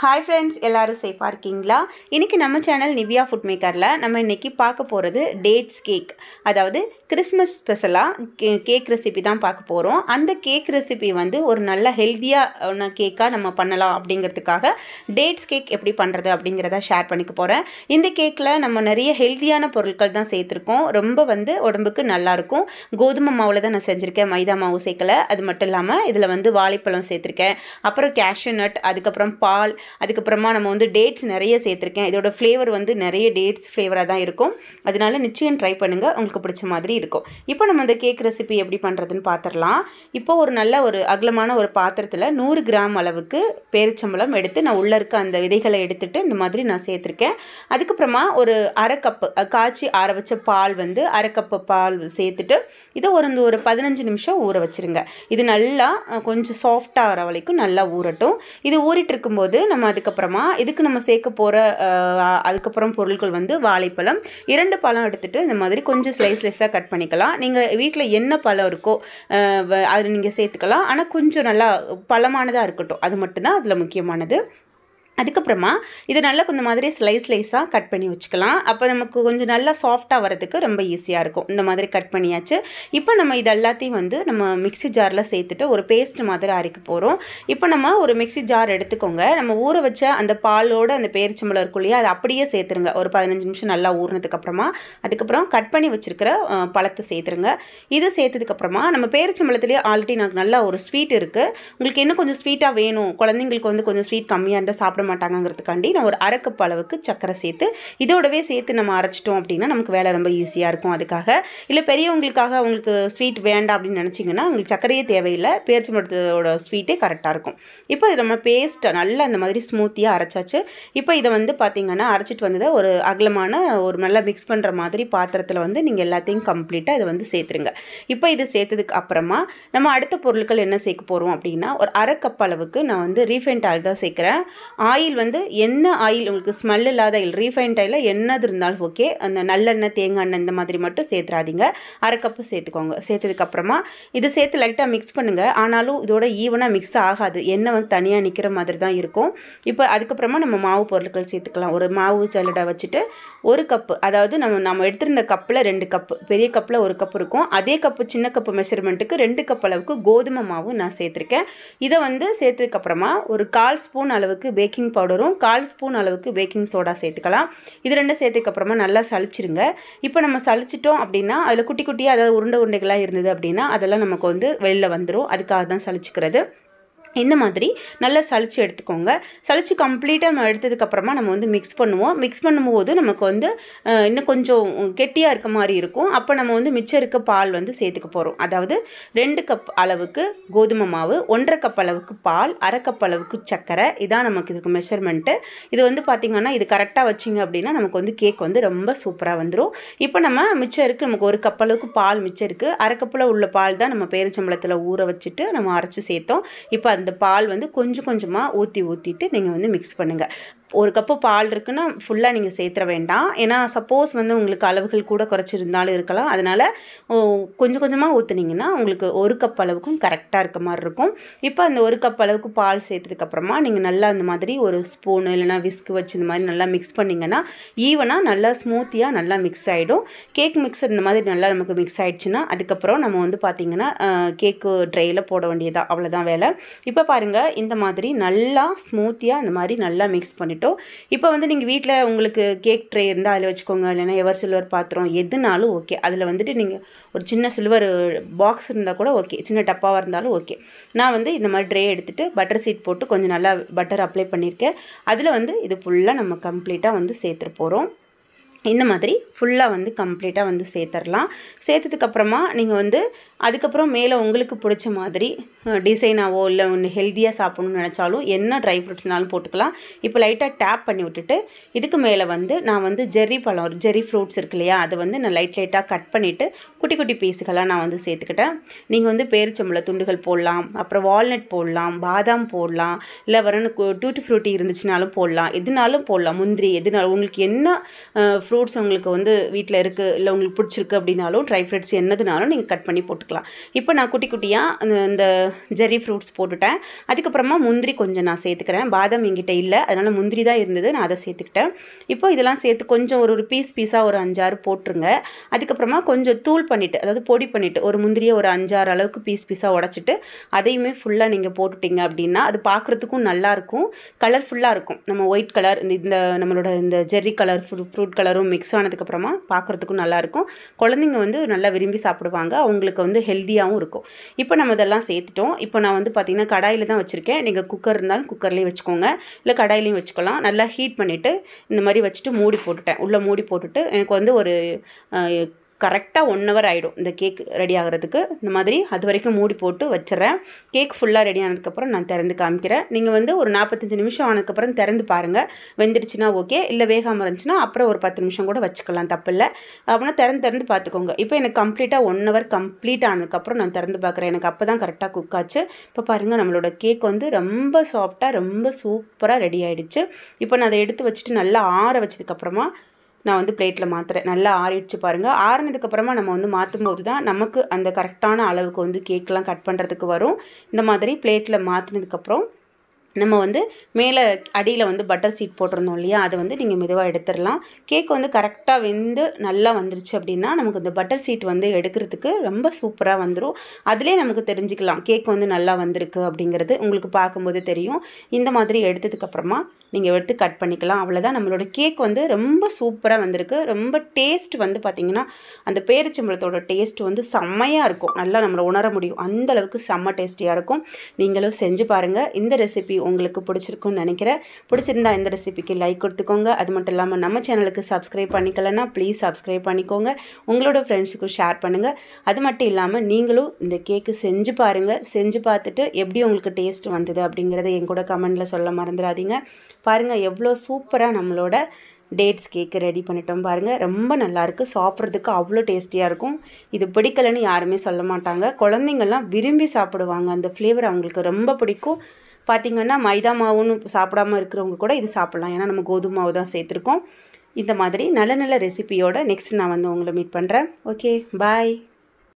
hi friends எல்லாரும் சேஃபாக இருக்கீங்களா இன்றைக்கி நம்ம சேனல் நிவ்யா ஃபுட் மேக்கரில் நம்ம இன்றைக்கி பார்க்க போகிறது டேட்ஸ் கேக் அதாவது கிறிஸ்மஸ் ஸ்பெஷலாக கே கேக் ரெசிபி தான் பார்க்க போகிறோம் அந்த கேக் ரெசிபி வந்து ஒரு நல்ல ஹெல்த்தியான கேக்காக நம்ம பண்ணலாம் அப்படிங்கிறதுக்காக டேட்ஸ் கேக் எப்படி பண்ணுறது அப்படிங்கிறத ஷேர் பண்ணிக்க போகிறேன் இந்த கேக்கில் நம்ம நிறைய ஹெல்த்தியான பொருட்கள் தான் சேர்த்துருக்கோம் ரொம்ப வந்து உடம்புக்கு நல்லாயிருக்கும் கோதுமை மாவில் தான் நான் செஞ்சுருக்கேன் மைதா மாவு சேர்க்கல அது மட்டும் இல்லாமல் இதில் வந்து வாழைப்பழம் சேர்த்துருக்கேன் அப்புறம் கேஷ்யூ நட் அதுக்கப்புறம் பால் அதுக்கப்புறமா நம்ம வந்து டேட்ஸ் நிறைய சேர்த்துருக்கேன் இதோட ஃப்ளேவர் வந்து நிறைய டேட்ஸ் ஃப்ளேவராக தான் இருக்கும் அதனால நிச்சயம் ட்ரை பண்ணுங்கள் உங்களுக்கு பிடிச்ச மாதிரி இருக்கும் இப்போ நம்ம இந்த கேக் ரெசிபி எப்படி பண்ணுறதுன்னு பார்த்துடலாம் இப்போ ஒரு நல்ல ஒரு அகலமான ஒரு பாத்திரத்தில் நூறு கிராம் அளவுக்கு பேரிச்சம்பழம் எடுத்து நான் உள்ளே இருக்க அந்த விதைகளை எடுத்துட்டு இந்த மாதிரி நான் சேர்த்துருக்கேன் அதுக்கப்புறமா ஒரு அரை கப்பு அஹ், காய்ச்சி ஆற வச்ச பால் வந்து அரை கப்பு பால் சேர்த்துட்டு இதை ஒரு இந்த ஒரு பதினஞ்சு நிமிஷம் ஊற வச்சுருங்க இது நல்லா அஹ், கொஞ்சம் சாஃப்டாக ஆகிற வரைக்கும் நல்லா ஊறட்டும் இது ஊறிட்டு இருக்கும்போது நம்ம அதுக்கப்புறமா இதுக்கு நம்ம சேர்க்க போகிற அதுக்கப்புறம் பொருட்கள் வந்து வாழைப்பழம் இரண்டு பழம் எடுத்துகிட்டு இந்த மாதிரி கொஞ்சம் ஸ்லைஸ் ஸ்லைஸாக கட் பண்ணிக்கலாம் நீங்கள் வீட்டில் என்ன பழம் இருக்கோ அஹ், வ- அது நீங்கள் சேர்த்துக்கலாம் ஆனால் கொஞ்சம் நல்லா பழமானதாக இருக்கட்டும் அது மட்டும்தான் அதில் முக்கியமானது அதுக்கப்புறமா இது நல்லா கொஞ்சம் மாதிரி ஸ்லைஸ் ஸ்லைஸாக கட் பண்ணி வச்சுக்கலாம் அப்போ நமக்கு கொஞ்சம் நல்லா சாஃப்டாக வரதுக்கு ரொம்ப ஈஸியாக இருக்கும் இந்த மாதிரி கட் பண்ணியாச்சு இப்போ நம்ம இது எல்லாத்தையும் வந்து நம்ம மிக்ஸி ஜாரில் சேர்த்துட்டு ஒரு பேஸ்ட் மாதிரி அரைக்க போகிறோம் இப்போ நம்ம ஒரு மிக்ஸி ஜார் எடுத்துக்கோங்க நம்ம ஊற வச்ச அந்த பாலோட அந்த பேரிச்சம்பழம் இருக்கும் இல்லையா அதை அப்படியே சேர்த்துருங்க ஒரு பதினஞ்சு நிமிஷம் நல்லா ஊறினதுக்கப்புறமா அதுக்கப்புறம் கட் பண்ணி வச்சுருக்கிற பழத்தை சேர்த்துருங்க இது சேர்த்ததுக்கப்புறமா நம்ம பேரிச்சம்பழத்துலேயே ஆல்ரெடி எனக்கு நல்லா ஒரு ஸ்வீட் இருக்குது உங்களுக்கு இன்னும் கொஞ்சம் ஸ்வீட்டாக வேணும் குழந்தைங்களுக்கு வந்து கொஞ்சம் ஸ்வீட் கம்மியாக இருந்தால் சாப்பிட மாட்டாங்கங்கிறதுக்காண்டி நான் ஒரு அரை கப் அளவுக்கு சக்கரை சேர்த்து இதோடவே சேர்த்து நம்ம அரைச்சிட்டோம் அப்படின்னா நமக்கு வேலை ரொம்ப ஈஸியாக இருக்கும் அதுக்காக இல்லை பெரியவங்களுக்காக உங்களுக்கு ஸ்வீட் வேண்டாம் அப்படின்னு நினச்சிங்கன்னா உங்களுக்கு சர்க்கரையே தேவையில்லை பேரிச்சம்பழத்தோட ஸ்வீட்டே கரெக்டாக இருக்கும் இப்போ இது நம்ம பேஸ்ட்டை நல்லா இந்த மாதிரி ஸ்மூத்தியாக அரைச்சாச்சு இப்போ இதை வந்து பார்த்தீங்கன்னா அரைச்சிட்டு வந்ததை ஒரு அகலமான ஒரு நல்லா மிக்ஸ் பண்ணுற மாதிரி பாத்திரத்தில் வந்து நீங்கள் எல்லாத்தையும் கம்ப்ளீட்டாக இதை வந்து சேர்த்துருங்க இப்போ இது சேர்த்ததுக்கு அப்புறமா நம்ம அடுத்த பொருட்கள் என்ன சேர்க்க போகிறோம் அப்படின்னா ஒரு அரை கப் அளவுக்கு நான் வந்து ரீஃபைண்ட் ஆயில் தான் சேர்க்குறேன் ஆயில் வந்து என்ன ஆயில் உங்களுக்கு ஸ்மெல் இல்லாத ஆயில் ரீஃபைண்ட் ஆயிலில் என்னது இருந்தாலும் ஓகே அந்த நல்லெண்ணெய் தேங்காய் எண்ணெய் இந்த மாதிரி மட்டும் சேர்த்துறாதீங்க அரை கப்பு சேர்த்துக்கோங்க சேர்த்ததுக்கப்புறமா இது சேர்த்து லைட்டாக மிக்ஸ் பண்ணுங்கள் ஆனாலும் இதோட ஈவனாக மிக்ஸ் ஆகாது எண்ணெய் வந்து தனியாக நிற்கிற மாதிரி தான் இருக்கும் இப்போ அதுக்கப்புறமா நம்ம மாவு பொருட்கள் சேர்த்துக்கலாம் ஒரு மாவு சல்லடை வச்சுட்டு ஒரு கப்பு அதாவது நம்ம நம்ம எடுத்திருந்த கப்பில் ரெண்டு கப்பு பெரிய கப்பில் ஒரு கப் இருக்கும் அதே கப்பு சின்ன கப்பு மெஷர்மெண்ட்டுக்கு ரெண்டு கப் அளவுக்கு கோதுமை மாவு நான் சேர்த்துருக்கேன் இதை வந்து சேர்த்ததுக்கப்புறமா ஒரு கால் ஸ்பூன் அளவுக்கு பேக்கிங் பவுடரும் கால் ஸ்பூன் அளவுக்கு பேக்கிங் சோடா சேர்த்துக்கலாம் இது ரெண்டும் சேர்த்ததுக்கப்புறமா நல்லா சளிச்சிருங்க இப்போ நம்ம சளிச்சிட்டோம் அப்படின்னா அதில் குட்டி குட்டியாக அதாவது உருண்டை உருண்டைகளாக இருந்தது அப்படின்னா அதெல்லாம் நமக்கு வந்து வெளில வந்துடும் அதுக்காக தான் சளிச்சிக்கிறது இந்த மாதிரி நல்லா சளிச்சு எடுத்துக்கோங்க சளிச்சு கம்ப்ளீட்டாக நம்ம எடுத்ததுக்கப்புறமா நம்ம வந்து மிக்ஸ் பண்ணுவோம் மிக்ஸ் பண்ணும்போது நமக்கு வந்து அஹ், இன்னும் கொஞ்சம் கெட்டியாக இருக்க மாதிரி இருக்கும் அப்போ நம்ம வந்து மிச்சம் இருக்க பால் வந்து சேர்த்துக்க போகிறோம் அதாவது ரெண்டு கப் அளவுக்கு கோதுமை மாவு ஒன்றரை கப் அளவுக்கு பால் அரை கப் அளவுக்கு சர்க்கரை இதான் நமக்கு இதுக்கு மெஷர்மெண்ட்டு இது வந்து பார்த்திங்கன்னா இது கரெக்டாக வச்சிங்க அப்படின்னா நமக்கு வந்து கேக் வந்து ரொம்ப சூப்பராக வந்துடும் இப்போ நம்ம மிச்சம் இருக்குது நமக்கு ஒரு கப் அளவுக்கு பால் மிச்சம் இருக்குது அரை கப்பில் உள்ள பால் தான் நம்ம பேரிச்சம்பழத்தில் ஊற வச்சுட்டு நம்ம அரைச்சி சேர்த்தோம் இப்போ அந்த பால் வந்து கொஞ்சம் கொஞ்சமாக ஊற்றி ஊற்றிட்டு நீங்கள் வந்து மிக்ஸ் பண்ணுங்கள் ஒரு கப்பு பால் இருக்குன்னா ஃபுல்லாக நீங்கள் சேர்த்துற வேண்டாம் ஏன்னா சப்போஸ் வந்து உங்களுக்கு அளவுகள் கூட குறைச்சிருந்தாலும் இருக்கலாம் அதனால் ஓ, கொஞ்சம் கொஞ்சமாக ஊற்றுனீங்கன்னா உங்களுக்கு ஒரு கப் அளவுக்கும் கரெக்டாக இருக்க மாதிரி இருக்கும் இப்போ அந்த ஒரு கப் அளவுக்கு பால் சேர்த்ததுக்கப்புறமா நீங்கள் நல்லா அந்த மாதிரி ஒரு ஸ்பூன் இல்லைனா விஸ்க் வச்சு இந்த மாதிரி நல்லா மிக்ஸ் பண்ணிங்கன்னா ஈவனாக நல்லா ஸ்மூத்தியாக நல்லா மிக்ஸ் ஆகிடும் கேக் மிக்சர் இந்த மாதிரி நல்லா நமக்கு மிக்ஸ் ஆயிடுச்சுன்னா அதுக்கப்புறம் நம்ம வந்து பார்த்திங்கன்னா கேக்கு ட்ரையில் போட வேண்டியதா அவ்வளோதான் வேலை இப்போ பாருங்கள் இந்த மாதிரி நல்லா ஸ்மூத்தியாக இந்த மாதிரி நல்லா மிக்ஸ் பண்ணிட்டோம் இப்போ வந்து நீங்கள் வீட்டில் உங்களுக்கு கேக் ட்ரே இருந்தால் அதில் வச்சுக்கோங்க இல்லைன்னா எவர் சில்வர் பாத்திரம் எதுனாலும் ஓகே அதில் வந்துட்டு நீங்கள் ஒரு சின்ன சில்வர் பாக்ஸ் இருந்தால் கூட ஓகே சின்ன டப்பாவாக இருந்தாலும் ஓகே நான் வந்து இந்த மாதிரி ட்ரே எடுத்துகிட்டு பட்டர் சீட் போட்டு கொஞ்சம் நல்லா பட்டர் அப்ளை பண்ணியிருக்கேன் அதில் வந்து இது ஃபுல்லாக நம்ம கம்ப்ளீட்டாக வந்து சேர்த்துட்டு போகிறோம் இந்த மாதிரி ஃபுல்லாக வந்து கம்ப்ளீட்டாக வந்து சேர்த்துடலாம் சேர்த்ததுக்கப்புறமா நீங்கள் வந்து அதுக்கப்புறம் மேலே உங்களுக்கு பிடிச்ச மாதிரி டிசைனாவோ இல்லை ஒன்று ஹெல்த்தியாக சாப்பிடணும்னு நினச்சாலும் என்ன ட்ரை ஃப்ரூட்ஸ்னாலும் போட்டுக்கலாம் இப்போ லைட்டாக டேப் பண்ணி விட்டுட்டு இதுக்கு மேலே வந்து நான் வந்து ஜெர்ரி பழம் ஜெர்ரி ஃப்ரூட்ஸ் இருக்கு இல்லையா அதை வந்து நான் லைட் லைட்டாக கட் பண்ணிவிட்டு குட்டி குட்டி பீஸுகளாக நான் வந்து சேர்த்துக்கிட்டேன் நீங்கள் வந்து பேரிச்சம்பழ துண்டுகள் போடலாம் அப்புறம் வால்நட் போடலாம் பாதாம் போடலாம் இல்லை வரன்னு டூட்டி ஃப்ரூட்டி இருந்துச்சுனாலும் போடலாம் எதுனாலும் போடலாம் முந்திரி எதுனாலும் உங்களுக்கு என்ன ஃப்ரூட்ஸ் உங்களுக்கு வந்து வீட்டில் இருக்குது இல்லை உங்களுக்கு பிடிச்சிருக்கு அப்படின்னாலும் ட்ரை ஃப்ரூட்ஸ் என்னதுனாலும் நீங்கள் கட் பண்ணி போட்டுக்கலாம் இப்போ நான் குட்டி குட்டியாக இந்த ஜெரி ஃப்ரூட்ஸ் போட்டுட்டேன் அதுக்கப்புறமா முந்திரி கொஞ்சம் நான் சேர்த்துக்கிறேன் பாதாம் என்கிட்ட இல்லை அதனால் முந்திரி தான் இருந்தது நான் அதை சேர்த்துக்கிட்டேன் இப்போ இதெல்லாம் சேர்த்து கொஞ்சம் ஒரு ஒரு பீஸ் பீஸாக ஒரு அஞ்சாறு போட்டுருங்க அதுக்கப்புறமா கொஞ்சம் தூள் பண்ணிவிட்டு அதாவது பொடி பண்ணிவிட்டு ஒரு முந்திரியை ஒரு அஞ்சாறு அளவுக்கு பீஸ் பீஸாக உடச்சிட்டு அதையுமே ஃபுல்லாக நீங்கள் போட்டுட்டீங்க அப்படின்னா அது பார்க்குறதுக்கும் நல்லாயிருக்கும் கலர்ஃபுல்லாக இருக்கும் நம்ம ஒயிட் கலர் இந்த இந்த நம்மளோட இந்த ஜெர்ரி கலர் ஃப்ரூ ஃப்ரூட் கலரும் மிக்ஸ் ஆனதுக்கப்புறமா பார்க்குறதுக்கும் நல்லாயிருக்கும் குழந்தைங்க வந்து நல்லா விரும்பி சாப்பிடுவாங்க அவங்களுக்கு வந்து ஹெல்த்தியாகவும் இருக்கும் இப்போ நம்ம இதெல்லாம் சேர்த்துட்டோம் இப்போ நான் வந்து பார்த்திங்கன்னா கடாயில் தான் வச்சுருக்கேன் நீங்கள் குக்கர் இருந்தாலும் குக்கர்லேயே வச்சுக்கோங்க இல்லை கடாயிலையும் வச்சுக்கலாம் நல்லா ஹீட் பண்ணிவிட்டு இந்த மாதிரி வச்சுட்டு மூடி போட்டுட்டேன் உள்ளே மூடி போட்டுட்டு எனக்கு வந்து ஒரு கரெக்டாக ஒன் ஹவர் ஆகிடும் இந்த கேக் ரெடி ஆகிறதுக்கு இந்த மாதிரி அது வரைக்கும் மூடி போட்டு வச்சிடுறேன் கேக் ஃபுல்லாக ரெடி ஆனதுக்கப்புறம் நான் திறந்து காமிக்கிறேன் நீங்கள் வந்து ஒரு நாற்பத்தஞ்சு நிமிஷம் ஆனதுக்கப்புறம் திறந்து பாருங்கள் வெந்துடுச்சுன்னா ஓகே இல்லை வேகாமல் இருந்துச்சுன்னா அப்புறம் ஒரு பத்து நிமிஷம் கூட வச்சுக்கலாம் தப்பில்லை அப்படின்னா திறந்து திறந்து பார்த்துக்கோங்க இப்போ எனக்கு கம்ப்ளீட்டாக ஒன் ஹவர் கம்ப்ளீட் ஆனதுக்கப்புறம் நான் திறந்து பார்க்குறேன் எனக்கு அப்போ தான் கரெக்டாக குக் ஆச்சு இப்போ பாருங்கள் நம்மளோட கேக் வந்து ரொம்ப சாஃப்டாக ரொம்ப சூப்பராக ரெடி ஆகிடுச்சு இப்போ நான் அதை எடுத்து வச்சுட்டு நல்லா ஆற வச்சதுக்கப்புறமா நான் வந்து பிளேட்டில் மாற்றுறேன் நல்லா ஆறிடுச்சு பாருங்கள் ஆறினதுக்கப்புறமா நம்ம வந்து மாற்றும் போது தான் நமக்கு அந்த கரெக்டான அளவுக்கு வந்து கேக்கெலாம் கட் பண்ணுறதுக்கு வரும் இந்த மாதிரி பிளேட்டில் மாற்றினதுக்கப்புறம் நம்ம வந்து மேலே அடியில் வந்து பட்டர் சீட் போட்டிருந்தோம் இல்லையா அதை வந்து நீங்கள் மெதுவாக எடுத்துடலாம் கேக் வந்து கரெக்டாக வெந்து நல்லா வந்துருச்சு அப்படின்னா நமக்கு இந்த பட்டர் சீட் வந்து எடுக்கிறதுக்கு ரொம்ப சூப்பராக வந்துடும் அதிலே நமக்கு தெரிஞ்சுக்கலாம் கேக் வந்து நல்லா வந்திருக்கு அப்படிங்கிறது உங்களுக்கு பார்க்கும்போது தெரியும் இந்த மாதிரி எடுத்ததுக்கப்புறமா நீங்கள் எடுத்து கட் பண்ணிக்கலாம் அவ்வளோதான் நம்மளோட கேக் வந்து ரொம்ப சூப்பராக வந்திருக்கு ரொம்ப டேஸ்ட் வந்து பார்த்திங்கன்னா அந்த பேரிச்சம்பழத்தோட டேஸ்ட் வந்து செம்மையாக இருக்கும் நல்லா நம்மளை உணர முடியும் அந்த அளவுக்கு செம்ம டேஸ்டியாக இருக்கும் நீங்களும் செஞ்சு பாருங்கள் இந்த ரெசிபி உங்களுக்கு பிடிச்சிருக்குன்னு நினைக்கிறேன் பிடிச்சிருந்தா இந்த ரெசிபிக்கு லைக் கொடுத்துக்கோங்க அது மட்டும் இல்லாமல் நம்ம சேனலுக்கு சப்ஸ்கிரைப் பண்ணிக்கலன்னா ப்ளீஸ் சப்ஸ்கிரைப் பண்ணிக்கோங்க உங்களோட ஃப்ரெண்ட்ஸுக்கும் ஷேர் பண்ணுங்கள் அது மட்டும் இல்லாமல் நீங்களும் இந்த கேக்கு செஞ்சு பாருங்கள் செஞ்சு பார்த்துட்டு எப்படி உங்களுக்கு டேஸ்ட் வந்தது அப்படிங்கிறத என் கூட கமெண்டில் சொல்ல மறந்துடாதீங்க பாருங்கள் எவ்வளோ சூப்பராக நம்மளோட டேட்ஸ் கேக்கு ரெடி பண்ணிட்டோம் பாருங்கள் ரொம்ப நல்லாயிருக்கு சாப்பிட்றதுக்கு அவ்வளோ டேஸ்டியாக இருக்கும் இது பிடிக்கலைன்னு யாருமே சொல்ல மாட்டாங்க குழந்தைங்கள்லாம் விரும்பி சாப்பிடுவாங்க அந்த ஃப்ளேவர் அவங்களுக்கு ரொம்ப பிடிக்கும் பார்த்திங்கன்னா மைதா மாவுன்னு சாப்பிடாம இருக்கிறவங்க கூட இது சாப்பிட்லாம் ஏன்னா நம்ம கோதுமை மாவு தான் சேர்த்துருக்கோம் இந்த மாதிரி நல்ல நல்ல ரெசிபியோட நெக்ஸ்ட் நான் வந்து உங்களை மீட் பண்ணுறேன் ஓகே பாய்